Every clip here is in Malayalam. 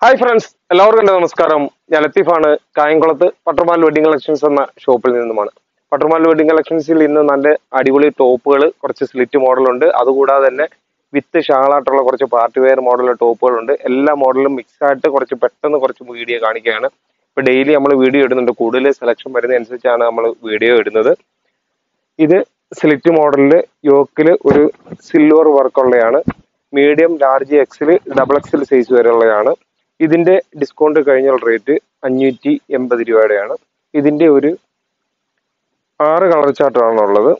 ഹായ് ഫ്രണ്ട്സ് എല്ലാവർക്കും എൻ്റെ നമസ്കാരം ഞാൻ ലത്തീഫാണ് കായംകുളത്ത് പട്ടർമാൽ വെഡിങ് കളക്ഷൻസ് എന്ന ഷോപ്പിൽ നിന്നുമാണ് പട്ടർമാൽ വെഡിങ് കളക്ഷൻസിൽ ഇന്ന് നല്ല അടിപൊളി ടോപ്പുകൾ കുറച്ച് സ്ലിറ്റ് മോഡലുണ്ട് അതുകൂടാതെ തന്നെ വിത്ത് ഷാളായിട്ടുള്ള കുറച്ച് പാർട്ടി വെയർ മോഡൽ ടോപ്പുകളുണ്ട് എല്ലാ മോഡലും മിക്സ് ആയിട്ട് കുറച്ച് പെട്ടെന്ന് കുറച്ച് വീഡിയോ കാണിക്കുകയാണ് ഇപ്പൊ ഡെയിലി നമ്മൾ വീഡിയോ ഇടുന്നുണ്ട് കൂടുതൽ സെലക്ഷൻ വരുന്നതനുസരിച്ചാണ് നമ്മൾ വീഡിയോ ഇടുന്നത് ഇത് സ്ലിറ്റ് മോഡലില് യോക്കില് ഒരു സിൽവർ വർക്കുള്ളതാണ് medium large XL double XL size വരെയുള്ളതാണ് ഇതിന്റെ ഡിസ്കൗണ്ട് കഴിഞ്ഞ റേറ്റ് അഞ്ഞൂറ്റി എൺപത് രൂപയുടെയാണ് ഇതിന്റെ ഒരു ആറ് കളർ ചാർട്ടാണ് ഉള്ളത്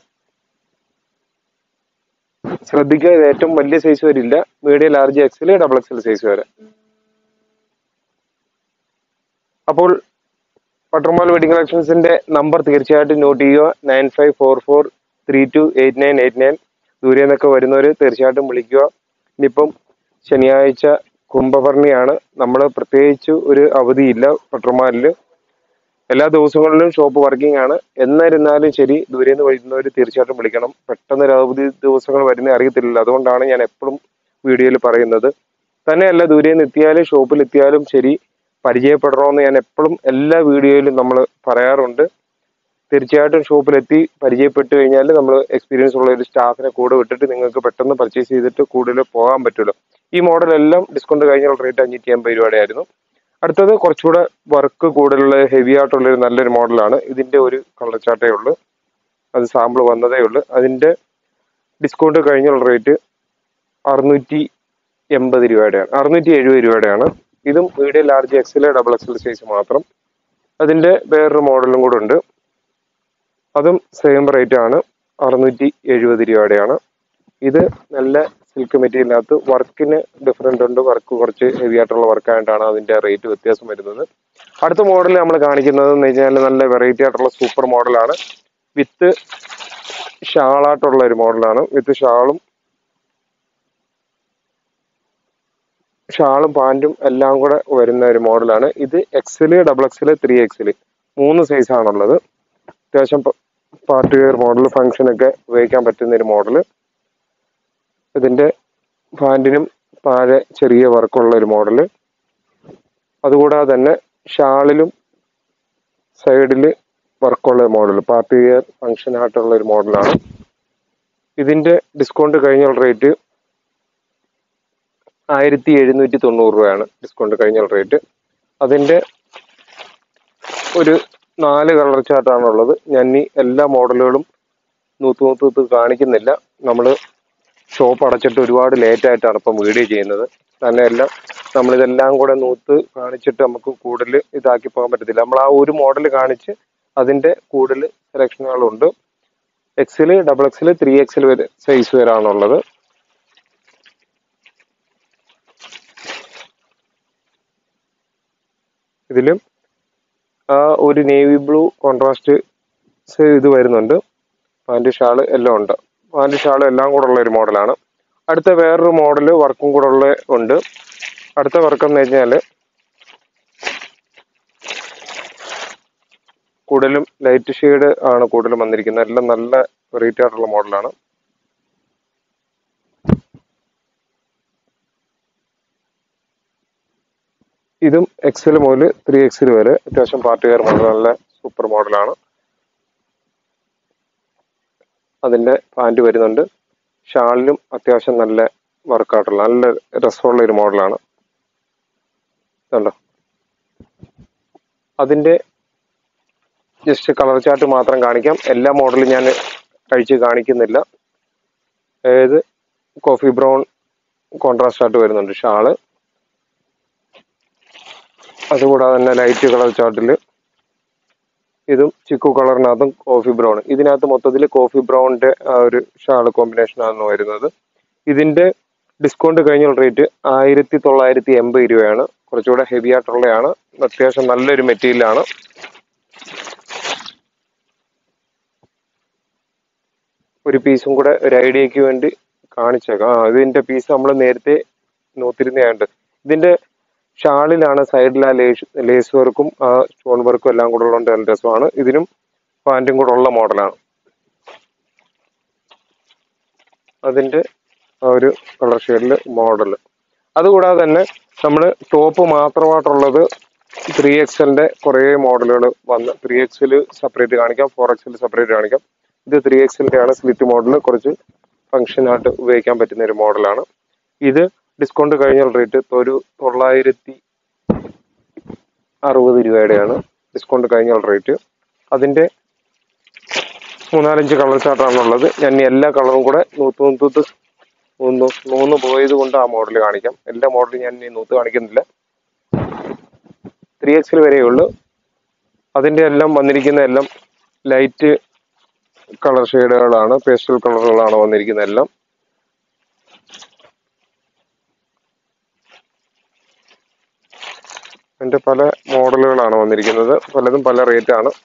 ശ്രദ്ധിക്കുക ഇത് ഏറ്റവും വലിയ സൈസ് വരില്ല medium large XL double XL size വരെ അപ്പോൾ പട്ടർമാൽ വെഡിങ് കളക്ഷൻസിന്റെ നമ്പർ തീർച്ചയായിട്ടും നോട്ട് ചെയ്യുക nine five four four three two eight nine eight nine ദൂരെ നിന്നൊക്കെ വരുന്നവർ തീർച്ചയായിട്ടും വിളിക്കുക ഇനിയിപ്പം ശനിയാഴ്ച കുംഭഭരണിയാണ് നമ്മൾ പ്രത്യേകിച്ച് ഒരു അവധിയില്ല പട്ടർമാലിൽ എല്ലാ ദിവസങ്ങളിലും ഷോപ്പ് വർക്കിംഗ് ആണ് എന്നിരുന്നാലും ശരി ദൂരെ നിന്ന് വരുന്നവർ തീർച്ചയായിട്ടും വിളിക്കണം പെട്ടെന്ന് ഒരു അവധി ദിവസങ്ങൾ വരുന്ന അറിയത്തില്ല അതുകൊണ്ടാണ് ഞാൻ എപ്പോഴും വീഡിയോയിൽ പറയുന്നത് തന്നെയല്ല ദൂരെ നിന്ന് എത്തിയാലും ഷോപ്പിൽ എത്തിയാലും ശരി പരിചയപ്പെടണമെന്ന് ഞാൻ എപ്പോഴും എല്ലാ വീഡിയോയിലും നമ്മൾ പറയാറുണ്ട് തീർച്ചയായിട്ടും ഷോപ്പിലെത്തി പരിചയപ്പെട്ട് കഴിഞ്ഞാൽ നമ്മൾ എക്സ്പീരിയൻസ് ഉള്ള ഒരു സ്റ്റാഫിനെ കൂടെ വിട്ടിട്ട് നിങ്ങൾക്ക് പെട്ടെന്ന് പർച്ചേസ് ചെയ്തിട്ട് കൂടുതൽ പോകാൻ പറ്റുമല്ലോ ഈ മോഡൽ എല്ലാം ഡിസ്കൗണ്ട് കഴിഞ്ഞ റേറ്റ് അഞ്ഞൂറ്റി അമ്പത് രൂപയുടെ ആയിരുന്നു അടുത്തത് കുറച്ചുകൂടെ വർക്ക് കൂടുതലുള്ള ഹെവി ആയിട്ടുള്ള ഒരു നല്ലൊരു മോഡലാണ് ഇതിന്റെ ഒരു കളർ ചാർട്ടേ ഉള്ളൂ അത് സാമ്പിൾ വന്നതേ ഉള്ളൂ അതിന്റെ ഡിസ്കൗണ്ട് കഴിഞ്ഞ റേറ്റ് അറുന്നൂറ്റി എൺപത് രൂപയുടെയാണ് അറുന്നൂറ്റി എഴുപത് രൂപയുടെയാണ് ഇതും medium large XL double XL size മാത്രം അതിന്റെ വേറൊരു മോഡലും കൂടെ ഉണ്ട് അതും സെയിം റേറ്റ് ആണ് അറുന്നൂറ്റി എഴുപത് രൂപയുടെയാണ് ഇത് നല്ല സിൽക്ക് മെറ്റീരിയലിനകത്ത് വർക്കിന് ഡിഫറെൻ്റ് ഉണ്ട് വർക്ക് കുറച്ച് ഹെവി ആയിട്ടുള്ള വർക്കായിട്ടാണ് അതിന്റെ റേറ്റ് വ്യത്യാസം വരുന്നത് അടുത്ത മോഡൽ നമ്മൾ കാണിക്കുന്നത് എന്ന് വെച്ചാൽ നല്ല വെറൈറ്റി ആയിട്ടുള്ള സൂപ്പർ മോഡലാണ് വിത്ത് ഷാളായിട്ടുള്ള ഒരു മോഡലാണ് വിത്ത് ഷാളും ഷാളും പാൻറ്റും എല്ലാം കൂടെ വരുന്ന ഒരു മോഡലാണ് ഇത് XL double XL three XL മൂന്ന് സൈസ് ആണുള്ളത് അത്യാവശ്യം പാർട്ടി വെയർ മോഡൽ ഫംഗ്ഷനൊക്കെ ഉപയോഗിക്കാൻ പറ്റുന്ന ഒരു മോഡൽ ഇതിന്റെ പാൻറ്റിനും താഴെ ചെറിയ വർക്കുള്ള ഒരു മോഡൽ അതുകൂടാതെ തന്നെ ഷാളിലും സൈഡിൽ വർക്കുള്ള മോഡൽ പാർട്ടി വെയർ ഫംഗ്ഷൻ ആയിട്ടുള്ള ഒരു മോഡലാണ് ഇതിന്റെ ഡിസ്കൗണ്ട് കഴിഞ്ഞ റേറ്റ് ആയിരത്തി എഴുന്നൂറ്റി തൊണ്ണൂറ് രൂപയാണ് ഡിസ്കൗണ്ട് കഴിഞ്ഞ റേറ്റ് അതിന്റെ ഒരു നാല് കളർ ചാർട്ടാണുള്ളത് ഞാൻ ഈ എല്ലാ മോഡലുകളും നൂത്ത് നൂത്ത് നൂത്ത് കാണിക്കുന്നില്ല നമ്മൾ ഷോപ്പ് അടച്ചിട്ട് ഒരുപാട് ലേറ്റ് ആയിട്ടാണ് ഇപ്പം വീഡിയോ ചെയ്യുന്നത് തന്നെയല്ല നമ്മളിതെല്ലാം കൂടെ നൂത്ത് കാണിച്ചിട്ട് നമുക്ക് കൂടുതൽ ഇതാക്കി പോകാൻ പറ്റത്തില്ല നമ്മൾ ആ ഒരു മോഡൽ കാണിച്ച് അതിന്റെ കൂടുതൽ സെലക്ഷനുകളുണ്ട് XL double XL three XL വരെ സൈസ് വരാണുള്ളത് ഇതിലും ആ ഒരു നേവി ബ്ലൂ കോൺട്രാസ്റ്റ് ഇത് വരുന്നുണ്ട് പാൻറ് ഷാള് എല്ലാം ഉണ്ട് പാൻറ് ഷാള് എല്ലാം കൂടെ ഉള്ള ഒരു മോഡലാണ് അടുത്ത വേറൊരു മോഡൽ വർക്കും കൂടെ ഉള്ള ഉണ്ട് അടുത്ത വർക്ക് എന്ന് കഴിഞ്ഞാൽ കൂടുതലും ലൈറ്റ് ഷെയ്ഡ് ആണ് കൂടുതലും വന്നിരിക്കുന്നത് എല്ലാം നല്ല വെറൈറ്റി ആയിട്ടുള്ള മോഡലാണ് ഇതും എക്സൽ മുതൽ ത്രീ എക്സൽ വരെ അത്യാവശ്യം പാർട്ടി വെയർ മോഡൽ നല്ല സൂപ്പർ മോഡലാണ് അതിന്റെ പാൻറ് വരുന്നുണ്ട് ഷാളിലും അത്യാവശ്യം നല്ല വർക്കായിട്ടുള്ള നല്ല രസമുള്ള ഒരു മോഡലാണ് കണ്ടോ അതിന്റെ ജസ്റ്റ് കളർ ചാർട്ട് മാത്രം കാണിക്കാം എല്ലാ മോഡലും ഞാൻ കഴിച്ച് കാണിക്കുന്നില്ല അതായത് കോഫി ബ്രൗൺ കോൺട്രാസ്റ്റ് ആയിട്ട് വരുന്നുണ്ട് ഷാള് അതുകൂടാതെ തന്നെ ലൈറ്റ് കളർ ചാർട്ടിൽ ഇതും ചിക്കു കളറിനകത്തും കോഫി ബ്രൗൺ ഇതിനകത്ത് മൊത്തത്തിൽ കോഫി ബ്രൗണിന്റെ ആ ഒരു ഷാള് കോമ്പിനേഷൻ ആണ് വരുന്നത് ഇതിന്റെ ഡിസ്കൗണ്ട് കഴിഞ്ഞ റേറ്റ് ആയിരത്തി തൊള്ളായിരത്തി എൺപത് രൂപയാണ് കുറച്ചുകൂടെ ഹെവി ആയിട്ടുള്ളതാണ് അത്യാവശ്യം നല്ലൊരു മെറ്റീരിയലാണ് ഒരു പീസും കൂടെ ഒരു ഐഡിയക്ക് വേണ്ടി കാണിച്ചേക്കാം ആ ഇതിന്റെ പീസ് നമ്മൾ നേരത്തെ നോത്തിരുന്നതായുണ്ട് ഇതിന്റെ ഷാളിലാണ് സൈഡിൽ ആ ലേസ് ലേസ് വർക്കും ആ സ്റ്റോൺ വർക്കും എല്ലാം കൂടെ ഉള്ളതുകൊണ്ട് നല്ല രസമാണ് ഇതിനും പാൻറ്റും കൂടെ ഉള്ള മോഡലാണ് അതിന്റെ ആ ഒരു കളർ ഷെയ്ഡിൽ മോഡൽ അതുകൂടാതെ തന്നെ നമ്മൾ ടോപ്പ് മാത്രമായിട്ടുള്ളത് ത്രീ എക്സലിന്റെ കുറേ മോഡലുകൾ വന്ന് ത്രീ എക്സിൽ സെപ്പറേറ്റ് കാണിക്കാം ഫോർ എക്സിൽ സെപ്പറേറ്റ് കാണിക്കാം ഇത് ത്രീ എക്സിന്റെ ആണ് സ്ലിറ്റ് മോഡൽ കുറച്ച് ഫംഗ്ഷൻ ആയിട്ട് ഉപയോഗിക്കാൻ പറ്റുന്ന ഒരു മോഡലാണ് ഇത് ഡിസ്കൗണ്ട് കഴിഞ്ഞ റേറ്റ് ഒരു തൊള്ളായിരത്തി അറുപത് രൂപയുടെയാണ് ഡിസ്കൗണ്ട് കഴിഞ്ഞ റേറ്റ് അതിന്റെ മൂന്നാലഞ്ച് കളർ ചാർട്ടാണുള്ളത് ഞാൻ ഈ എല്ലാ കളറും കൂടെ നൂത്ത് നൂത്ത് നൂന്ന് നൂന്ന് പോയത് കൊണ്ട് ആ മോഡൽ കാണിക്കാം എല്ലാ മോഡലും ഞാൻ ഇനി നൂത്ത് കാണിക്കുന്നില്ല ത്രീ എക്സിൽ വരെയേ ഉള്ളൂ അതിന്റെ എല്ലാം വന്നിരിക്കുന്ന എല്ലാം ലൈറ്റ് കളർ ഷെയ്ഡുകളാണ് പേസ്റ്റൽ കളറുകളാണ് വന്നിരിക്കുന്ന എല്ലാം അതിന്റെ പല മോഡലുകളാണ് വന്നിരിക്കുന്നത് പലതും പല റേറ്റ് ആണ്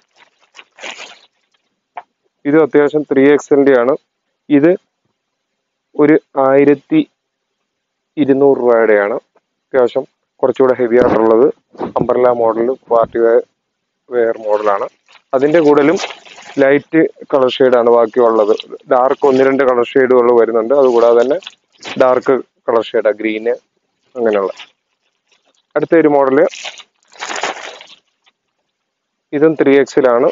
ഇത് അത്യാവശ്യം ത്രീ എക്സിന്റെ ആണ് ഇത് ഒരു ആയിരത്തി ഇരുന്നൂറ് രൂപയുടെയാണ് അത്യാവശ്യം കുറച്ചുകൂടെ ഹെവി ആയിട്ടുള്ളത് അംബർല മോഡൽ പാർട്ടി വെയർ മോഡലാണ് അതിന്റെ കൂടുതലും ലൈറ്റ് കളർ ഷെയ്ഡാണ് ബാക്കിയുള്ളത് ഡാർക്ക് ഒന്ന് രണ്ട് കളർ ഷെയ്ഡുകൾ വരുന്നുണ്ട് അതുകൂടാതെ തന്നെ ഡാർക്ക് കളർ ഷെയ്ഡാണ് ഗ്രീന് അങ്ങനെയുള്ള അടുത്ത ഒരു മോഡല് ഇതും ത്രീ എക്സിലാണ്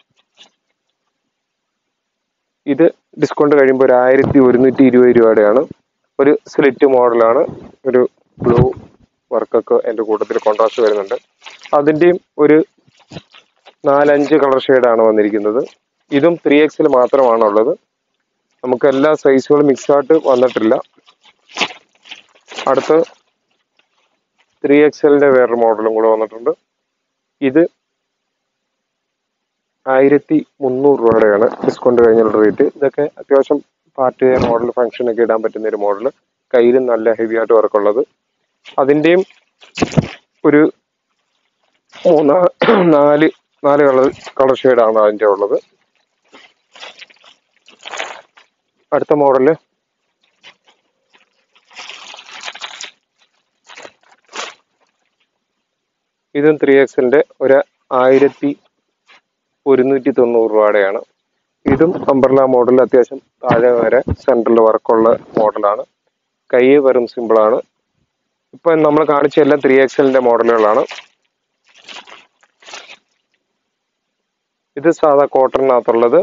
ഇത് ഡിസ്കൗണ്ട് കഴിയുമ്പോൾ ഒരു ആയിരത്തി ഒരുന്നൂറ്റി ഇരുപത് രൂപയുടെയാണ് ഒരു സ്ലിറ്റ് മോഡലാണ് ഒരു ബ്ലൂ വർക്കൊക്കെ എൻ്റെ കൂട്ടത്തിൽ കോൺട്രാസ്റ്റ് വരുന്നുണ്ട് അതിൻ്റെയും ഒരു നാലഞ്ച് കളർ ഷെയ്ഡാണ് വന്നിരിക്കുന്നത് ഇതും ത്രീ എക്സിൽ മാത്രമാണുള്ളത് നമുക്ക് എല്ലാ സൈസുകളും മിക്സ് ആയിട്ട് വന്നിട്ടില്ല അടുത്ത് ത്രീ എക്സലിന്റെ വേറൊരു മോഡലും കൂടെ വന്നിട്ടുണ്ട് ഇത് ആയിരത്തി മുന്നൂറ് രൂപയുടെയാണ് ഡിസ്കൗണ്ട് കഴിഞ്ഞുള്ള റേറ്റ് ഇതൊക്കെ അത്യാവശ്യം പാർട്ടി വെയർ മോഡൽ ഫംഗ്ഷനൊക്കെ ഇടാൻ പറ്റുന്ന ഒരു മോഡൽ കയ്യിലും നല്ല ഹെവി ആയിട്ട് വർക്കുള്ളത് അതിൻ്റെയും ഒരു മൂന്ന് നാല് നാല് കളർ കളർ ഷെയ്ഡാണ് അതിൻ്റെ ഉള്ളത് അടുത്ത മോഡല് ഇതും ത്രീ എക്സിന്റെ ഒരു ആയിരത്തി ഒരുന്നൂറ്റി തൊണ്ണൂറ് രൂപയുടെയാണ് ഇതും അംബർല മോഡൽ അത്യാവശ്യം താഴെ വരെ സെൻട്രൽ വർക്കുള്ള മോഡലാണ് കൈ വെറും സിമ്പിളാണ് ഇപ്പൊ നമ്മൾ കാണിച്ച എല്ലാം ത്രീ എക്സലിന്റെ മോഡലുകളാണ് ഇത് സാധാ കോട്ടണിനകത്തുള്ളത്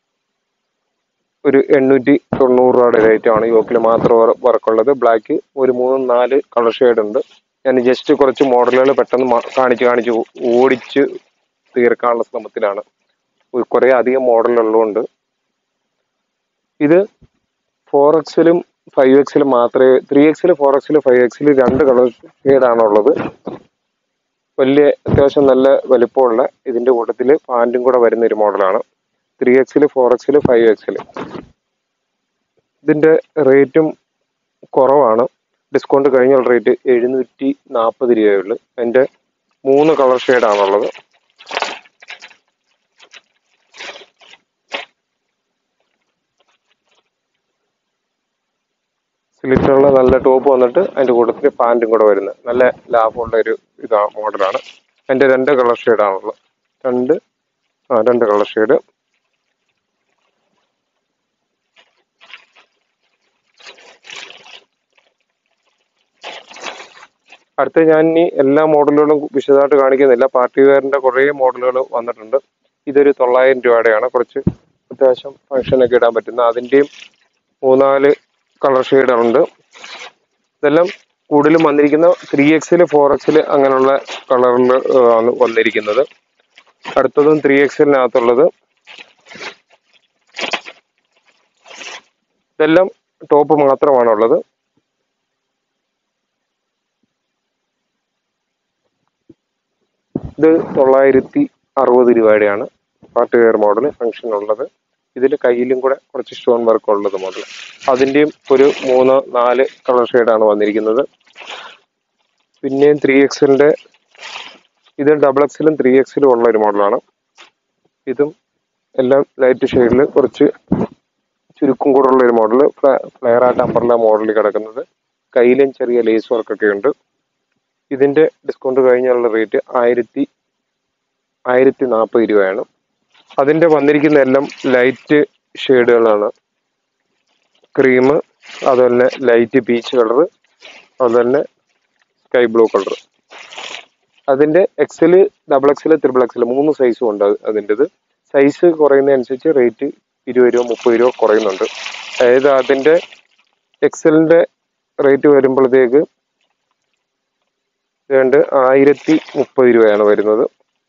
ഒരു എണ്ണൂറ്റി തൊണ്ണൂറ് രൂപയുടെ റേറ്റ് ആണ് യോക്കിൽ മാത്രം വർക്കുള്ളത് ബ്ലാക്ക് ഒരു മൂന്ന് നാല് കളർ ഷെയ്ഡ് ഉണ്ട് ഞാൻ ജസ്റ്റ് കുറച്ച് മോഡലുകൾ പെട്ടെന്ന് മാ- കാണിച്ച് കാണിച്ച് ഓ- ഓടിച്ച് തീർക്കാനുള്ള ശ്രമത്തിലാണ് ഒരു കുറേ അധികം മോഡൽ ഉള്ളതുകൊണ്ട് ഇത് ഫോർ എക്സിലും ഫൈവ് എക്സിലും മാത്രമേ ത്രീ എക്സിൽ ഫോർ എക്സിൽ ഫൈവ് എക്സിൽ രണ്ട് കളർ ഷെയ്ഡാണ് ഉള്ളത് വലിയ അത്യാവശ്യം നല്ല വലിപ്പമുള്ള ഇതിന്റെ കൂട്ടത്തിൽ പാൻറ്റും കൂടെ വരുന്ന ഒരു മോഡലാണ് ത്രീ എക്സിൽ ഫോർ എക്സിൽ ഫൈവ് എക്സിൽ ഇതിന്റെ റേറ്റും കുറവാണ് ഡിസ്കൗണ്ട് കഴിഞ്ഞ റേറ്റ് എഴുന്നൂറ്റി നാൽപ്പത് രൂപയുള്ളൂ അതിന്റെ മൂന്ന് കളർ ഷെയ്ഡാണുള്ളത് സ്ലിറ്റുള്ള നല്ല ടോപ്പ് വന്നിട്ട് അതിന്റെ കൂട്ടത്തിൽ പാൻറ്റും കൂടെ വരുന്നത് നല്ല ലാഭമുള്ള ഒരു ഇതാ മോഡലാണ് അതിന്റെ രണ്ട് കളർ ഷെയ്ഡാണുള്ളത് രണ്ട് ആ രണ്ട് കളർ ഷെയ്ഡ് അടുത്ത ഞാൻ ഇനി എല്ലാ മോഡലുകളും വിശദമായിട്ട് കാണിക്കുന്നില്ല പാർട്ടി വെയറിന്റെ കുറേ മോഡലുകൾ വന്നിട്ടുണ്ട് ഇതൊരു തൊള്ളായിരം രൂപയുടെയാണ് കുറച്ച് അത്യാവശ്യം ഫംഗ്ഷനൊക്കെ ഇടാൻ പറ്റുന്ന അതിന്റെയും മൂന്നാല് കളർ ഷെയ്ഡുണ്ട് ഇതെല്ലാം കൂടുതലും വന്നിരിക്കുന്ന ത്രീ എക്സിൽ ഫോർ എക്സിൽ അങ്ങനെയുള്ള കളറിൽ ആണ് വന്നിരിക്കുന്നത് അടുത്തതും ത്രീ എക്സിലിനകത്തുള്ളത് ഇതെല്ലാം ടോപ്പ് മാത്രമാണുള്ളത് ഇത് തൊള്ളായിരത്തി അറുപത് രൂപയുടെയാണ് പാർട്ടി വെയർ മോഡൽ ഫംഗ്ഷൻ ഉള്ളത് ഇതിൽ കയ്യിലും കൂടെ കുറച്ച് സ്റ്റോൺ വർക്ക് ഉള്ളത് മോഡൽ അതിന്റെയും ഒരു മൂന്ന് നാല് കളർ ഷെയ്ഡാണ് വന്നിരിക്കുന്നത് പിന്നെയും ത്രീ എക്സലിന്റെ ഇത് ഡബിൾ എക്സിലും ത്രീ എക്സിലും ഉള്ള ഒരു മോഡലാണ് ഇതും എല്ലാം ലൈറ്റ് ഷെയ്ഡിൽ കുറച്ച് ചുരുക്കം കൂടെ ഉള്ള ഒരു മോഡൽ ഫ്ലെയർ ആയിട്ട് അമ്പർല മോഡലിൽ കിടക്കുന്നത് കയ്യിലും ചെറിയ ലേസ് വർക്കൊക്കെ ഉണ്ട് ഇതിന്റെ ഡിസ്കൗണ്ട് കഴിഞ്ഞുള്ള റേറ്റ് ആയിരത്തി ആയിരത്തി നാൽപ്പത് രൂപയാണ് അതിന്റെ വന്നിരിക്കുന്ന എല്ലാം ലൈറ്റ് ഷെയ്ഡുകളാണ് ക്രീം അതുപോലെ ലൈറ്റ് പീച്ച് കളർ അതുപോലെ തന്നെ സ്കൈ ബ്ലൂ കളർ അതിന്റെ XL double XL triple XL മൂന്ന് സൈസും ഉണ്ട് അത് അതിൻ്റെത് സൈസ് കുറയുന്നതനുസരിച്ച് റേറ്റ് ഇരുപത് രൂപ മുപ്പത് രൂപ കുറയുന്നുണ്ട് അതായത് അതിന്റെ എക്സലിന്റെ റേറ്റ് വരുമ്പോഴത്തേക്ക് രണ്ട് ആയിരത്തി മുപ്പത് രൂപയാണ് വരുന്നത്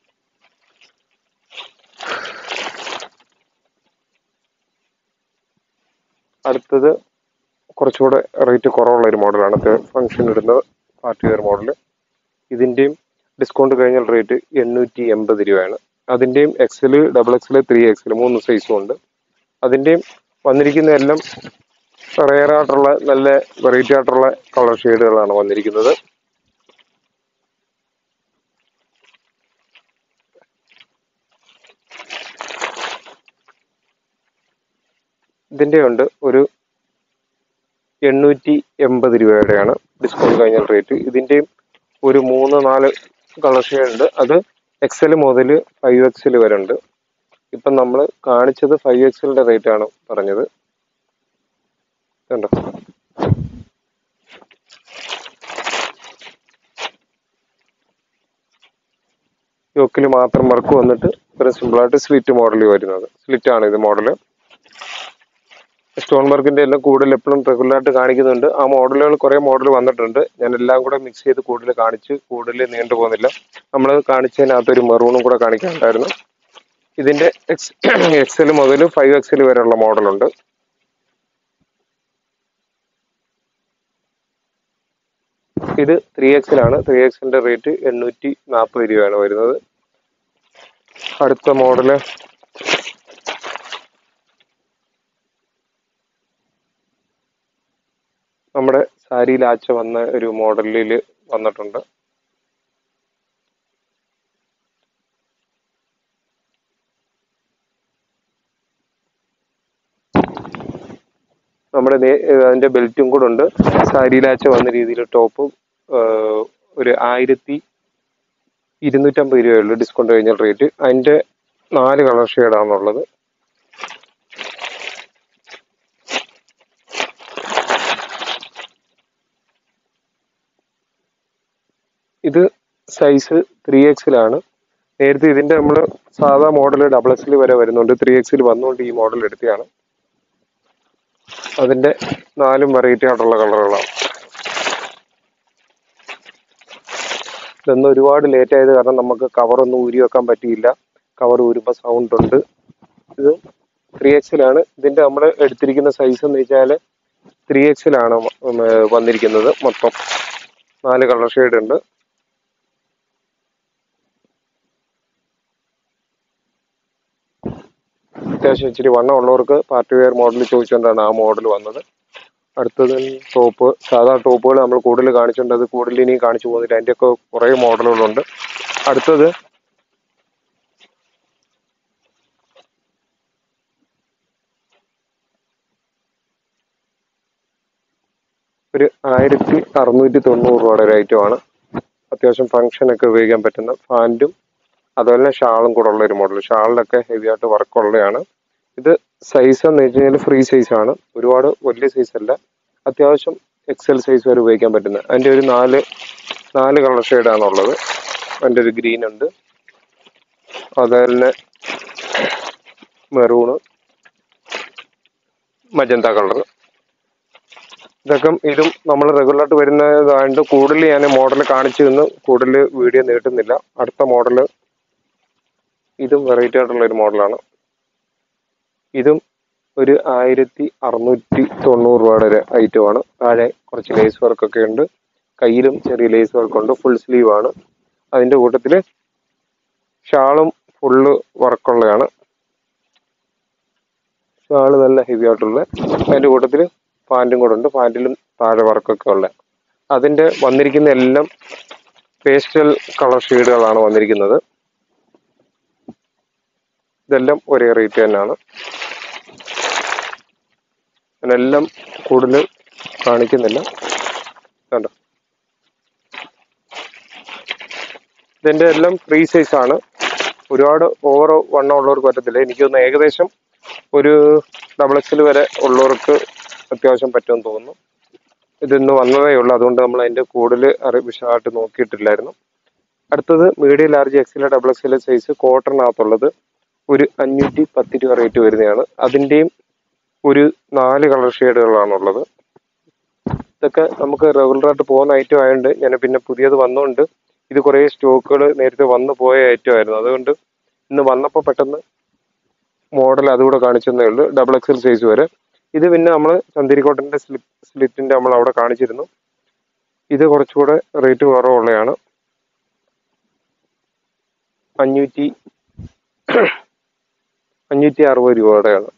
അടുത്തത് കുറച്ചുകൂടെ റേറ്റ് കുറവുള്ള ഒരു മോഡലാണ് ഫംഗ്ഷൻ ഇടുന്നത് പാർട്ടി വെയർ മോഡൽ ഇതിൻ്റെയും ഡിസ്കൗണ്ട് കഴിഞ്ഞാൽ റേറ്റ് എണ്ണൂറ്റി എൺപത് രൂപയാണ് അതിൻ്റെയും XL double XL three XL മൂന്ന് സൈസും ഉണ്ട് അതിൻ്റെയും വന്നിരിക്കുന്ന എല്ലാം റെയർ ആയിട്ടുള്ള നല്ല വെറൈറ്റി ആയിട്ടുള്ള കളർ ഷെയ്ഡുകളാണ് വന്നിരിക്കുന്നത് ഇതിൻ്റെ ഉണ്ട് ഒരു എണ്ണൂറ്റി എൺപത് രൂപയുടെയാണ് ഡിസ്കൗണ്ട് കഴിഞ്ഞാൽ റേറ്റ് ഇതിൻ്റെയും ഒരു മൂന്ന് നാല് കളർ ഷെയ്ഡ് ഉണ്ട് അത് എക്സൽ മുതൽ ഫൈവ് എക്സൽ വരെ ഉണ്ട് ഇപ്പം നമ്മൾ കാണിച്ചത് ഫൈവ് എക്സലിൻ്റെ റേറ്റ് ആണ് പറഞ്ഞത് കണ്ടോ യോക്കിൽ മാത്രം വർക്ക് വന്നിട്ട് ഒരു സിമ്പിളായിട്ട് സ്ലിറ്റ് മോഡൽ വരുന്നത് സ്ലിറ്റ് ആണ് ഇത് മോഡൽ സ്റ്റോൺ വർക്കിന്റെ എല്ലാം കൂടുതൽ എപ്പോഴും റെഗുലറായിട്ട് കാണിക്കുന്നുണ്ട് ആ മോഡലുകൾ കുറെ മോഡൽ വന്നിട്ടുണ്ട് ഞാൻ എല്ലാം കൂടെ മിക്സ് ചെയ്ത് കൂടുതൽ കാണിച്ച് കൂടുതൽ നീണ്ടു പോകുന്നില്ല നമ്മൾ കാണിച്ചതിനകത്ത് ഒരു മെറൂണും കൂടെ കാണിക്കാനുണ്ടായിരുന്നു ഇതിന്റെ എക്സ് എക്സൽ മുതൽ ഫൈവ് എക്സൽ വരെയുള്ള മോഡലുണ്ട് ഇത് ത്രീ എക്സലാണ് ത്രീ എക്സിന്റെ റേറ്റ് എണ്ണൂറ്റി നാൽപ്പത് രൂപയാണ് വരുന്നത് അടുത്ത മോഡല് നമ്മുടെ സാരിയിൽ ആച്ച വന്ന ഒരു മോഡലിൽ വന്നിട്ടുണ്ട് നമ്മുടെ നേ- ഏർ അതിന്റെ ബെൽറ്റും കൂടെ ഉണ്ട് സാരിയിലാച്ച വന്ന രീതിയിൽ ടോപ്പ് ഒരു ആയിരത്തി ഇരുന്നൂറ്റമ്പത് രൂപയുള്ളൂ ഡിസ്കൗണ്ട് കഴിഞ്ഞാൽ റേറ്റ് അതിന്റെ നാല് കളർ ഷെയ്ഡാണുള്ളത് ഇത് സൈസ് ത്രീ എക്സിലാണ് നേരത്തെ ഇതിന്റെ നമ്മൾ സാധാ മോഡൽ ഡബിൾ എക്സിൽ വരെ വരുന്നുണ്ട് ത്രീ എക്സിൽ വന്നുകൊണ്ട് ഈ മോഡൽ എടുത്തതാണ് അതിന്റെ നാലും വെറൈറ്റി ആയിട്ടുള്ള കളറുകളാണ് ഇതൊന്നും ഒരുപാട് ലേറ്റ് ആയത് കാരണം നമുക്ക് കവർ ഒന്നും ഊരി വെക്കാൻ പറ്റിയില്ല കവർ ഊരുമ്പോൾ സൗണ്ട് ഉണ്ട് ഇത് ത്രീ എക്സിലാണ് ഇതിന്റെ നമ്മൾ എടുത്തിരിക്കുന്ന സൈസ് എന്ന് വെച്ചാൽ ത്രീ എക്സിലാണ് വന്നിരിക്കുന്നത് മൊത്തം നാല് കളർ ഷെയ്ഡ് ഉണ്ട് അത്യാവശ്യം ഇച്ചിരി വണ്ണം ഉള്ളവർക്ക് പാർട്ടി വെയർ മോഡൽ ചോദിച്ചുകൊണ്ടാണ് ആ മോഡൽ വന്നത് അടുത്തത് ടോപ്പ് സാധാ ടോപ്പുകൾ നമ്മൾ കൂടുതൽ കാണിച്ചിട്ടുണ്ട് അത് കൂടുതൽ ഇനി കാണിച്ചു പോകുന്നില്ല അതിൻ്റെയൊക്കെ കുറേ മോഡലുകളുണ്ട് അടുത്തത് ഒരു ആയിരത്തി അറുന്നൂറ്റി തൊണ്ണൂറ് രൂപയുടെ ഒരു ഐറ്റമാണ് അത്യാവശ്യം ഫംഗ്ഷനൊക്കെ ഉപയോഗിക്കാൻ പറ്റുന്ന പാൻറ്റും അതുപോലെ തന്നെ ഷാളും കൂടെ ഉള്ള ഒരു മോഡൽ ഷാളിലൊക്കെ ഹെവി ആയിട്ട് വർക്ക് ഉള്ളതാണ് ഇത് സൈസ് എന്ന് വെച്ച് കഴിഞ്ഞാൽ ഫ്രീ സൈസ് ആണ് ഒരുപാട് വലിയ സൈസ് അല്ല അത്യാവശ്യം എക്സൽ സൈസ് വരെ ഉപയോഗിക്കാൻ പറ്റുന്ന അതിൻ്റെ ഒരു നാല് നാല് കളർ ഷെയ്ഡാണ് ഉള്ളത് അതിൻ്റെ ഒരു ഗ്രീൻ ഉണ്ട് അതുപോലെ തന്നെ മെറൂണ് മജന്ത കളർ ഇതൊക്കെ ഇതും നമ്മൾ റെഗുലറായിട്ട് വരുന്നതായതുകൊണ്ട് കൂടുതൽ ഞാൻ മോഡൽ കാണിച്ചു തന്നു കൂടുതൽ വീഡിയോ നീട്ടുന്നില്ല അടുത്ത മോഡൽ ഇതും വെറൈറ്റി ആയിട്ടുള്ള ഒരു മോഡലാണ് ഇതും ഒരു ആയിരത്തി അറുന്നൂറ്റി തൊണ്ണൂറ് രൂപയുടെ ഒരു ഐറ്റമാണ് താഴെ കുറച്ച് ലേസ് വർക്കൊക്കെ ഉണ്ട് കയ്യിലും ചെറിയ ലേസ് വർക്ക് ഉണ്ട് ഫുൾ സ്ലീവ് ആണ് അതിൻ്റെ കൂട്ടത്തിൽ ഷാളും ഫുള്ള് വർക്കുള്ളതാണ് ഷാള് നല്ല ഹെവി ആയിട്ടുള്ള അതിൻ്റെ കൂട്ടത്തിൽ പാൻറ്റും കൂടെ ഉണ്ട് പാൻറ്റിലും താഴെ വർക്കൊക്കെ ഉള്ള അതിൻ്റെ വന്നിരിക്കുന്ന എല്ലാം പേസ്റ്റൽ കളർ ഷെയ്ഡുകളാണ് വന്നിരിക്കുന്നത് ഇതെല്ലാം ഒരേ റേറ്റ് തന്നെയാണ് ഞാനെല്ലാം കൂടുതൽ കാണിക്കുന്നില്ല കണ്ടോ ഇതിൻ്റെ എല്ലാം ഫ്രീ സൈസ് ആണ് ഒരുപാട് ഓവർ വണ്ണം ഉള്ളവർക്ക് പറ്റത്തില്ല എനിക്കൊന്ന് ഏകദേശം ഒരു ഡബിൾ എക്സിൽ വരെ ഉള്ളവർക്ക് അത്യാവശ്യം പറ്റുമെന്ന് തോന്നുന്നു ഇതിന്ന് വന്നതേ ഉള്ളൂ അതുകൊണ്ട് നമ്മൾ അതിന്റെ കൂടുതൽ അറി വിശദമായിട്ട് നോക്കിയിട്ടില്ലായിരുന്നു അടുത്തത് medium large XL double XL size കോട്ടണിനകത്തുള്ളത് ഒരു അഞ്ഞൂറ്റി പത്ത് രൂപ റേറ്റ് വരുന്നതാണ് അതിന്റെയും ഒരു നാല് കളർ ഷെയ്ഡുകളാണുള്ളത് ഇതൊക്കെ നമുക്ക് റെഗുലറായിട്ട് പോകുന്ന ഐറ്റം ആയതുകൊണ്ട് ഞാൻ പിന്നെ പുതിയത് വന്നുകൊണ്ട് ഇത് കുറേ സ്റ്റോക്കുകൾ നേരത്തെ വന്നു പോയ ഐറ്റം ആയിരുന്നു അതുകൊണ്ട് ഇന്ന് വന്നപ്പോൾ പെട്ടെന്ന് മോഡൽ അതുകൂടെ കാണിച്ചെന്നേ ഉള്ളൂ ഡബിൾ എക്സൽ സൈസ് വരെ ഇത് പിന്നെ നമ്മൾ ചന്ദേരി കോട്ടന്റെ സ്ലിപ്പ് സ്ലിറ്റിന്റെ നമ്മൾ അവിടെ കാണിച്ചിരുന്നു ഇത് കുറച്ചുകൂടെ റേറ്റ് കുറവുള്ളതാണ് അഞ്ഞൂറ്റി അഞ്ഞൂറ്റി അറുപത് രൂപയുടെയാണ്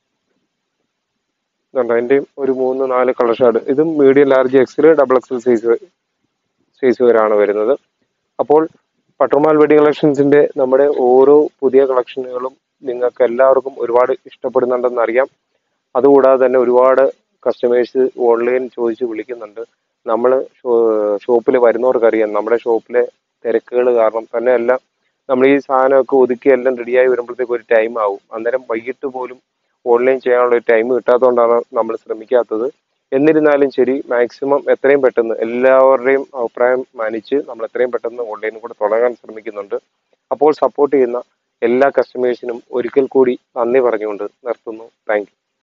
ഇതുണ്ട് അതിൻ്റെയും ഒരു മൂന്ന് നാല് കളർ ഷാഡ് ഇതും medium large XL double XL size size വരെയാണ് വരുന്നത് അപ്പോൾ പട്ടുമാൽ വെഡിങ് കളക്ഷൻസിന്റെ നമ്മുടെ ഓരോ പുതിയ കളക്ഷനുകളും നിങ്ങൾക്ക് എല്ലാവർക്കും ഒരുപാട് ഇഷ്ടപ്പെടുന്നുണ്ടെന്ന് അറിയാം അതുകൂടാതെ തന്നെ ഒരുപാട് കസ്റ്റമേഴ്സ് ഓൺലൈൻ ചോദിച്ച് വിളിക്കുന്നുണ്ട് നമ്മൾ ഷോപ്പിൽ വരുന്നവർക്കറിയാം നമ്മുടെ ഷോപ്പിലെ തിരക്കുകൾ കാരണം തന്നെയല്ല നമ്മൾ ഈ സാധനമൊക്കെ ഒതുക്കി എല്ലാം റെഡിയായി വരുമ്പോഴത്തേക്ക് ഒരു ടൈം ആവും അന്നേരം വൈകിട്ട് പോലും ഓൺലൈൻ ചെയ്യാനുള്ള ഒരു ടൈം കിട്ടാത്തതുകൊണ്ടാണ് നമ്മൾ ശ്രമിക്കാത്തത് എന്നിരുന്നാലും ശരി മാക്സിമം എത്രയും പെട്ടെന്ന് എല്ലാവരുടെയും അഭിപ്രായം മാനിച്ച് നമ്മൾ എത്രയും പെട്ടെന്ന് ഓൺലൈനും കൂടെ തുടങ്ങാൻ ശ്രമിക്കുന്നുണ്ട് അപ്പോൾ സപ്പോർട്ട് ചെയ്യുന്ന എല്ലാ കസ്റ്റമേഴ്സിനും ഒരിക്കൽ കൂടി നന്ദി പറഞ്ഞുകൊണ്ട് നിർത്തുന്നു താങ്ക്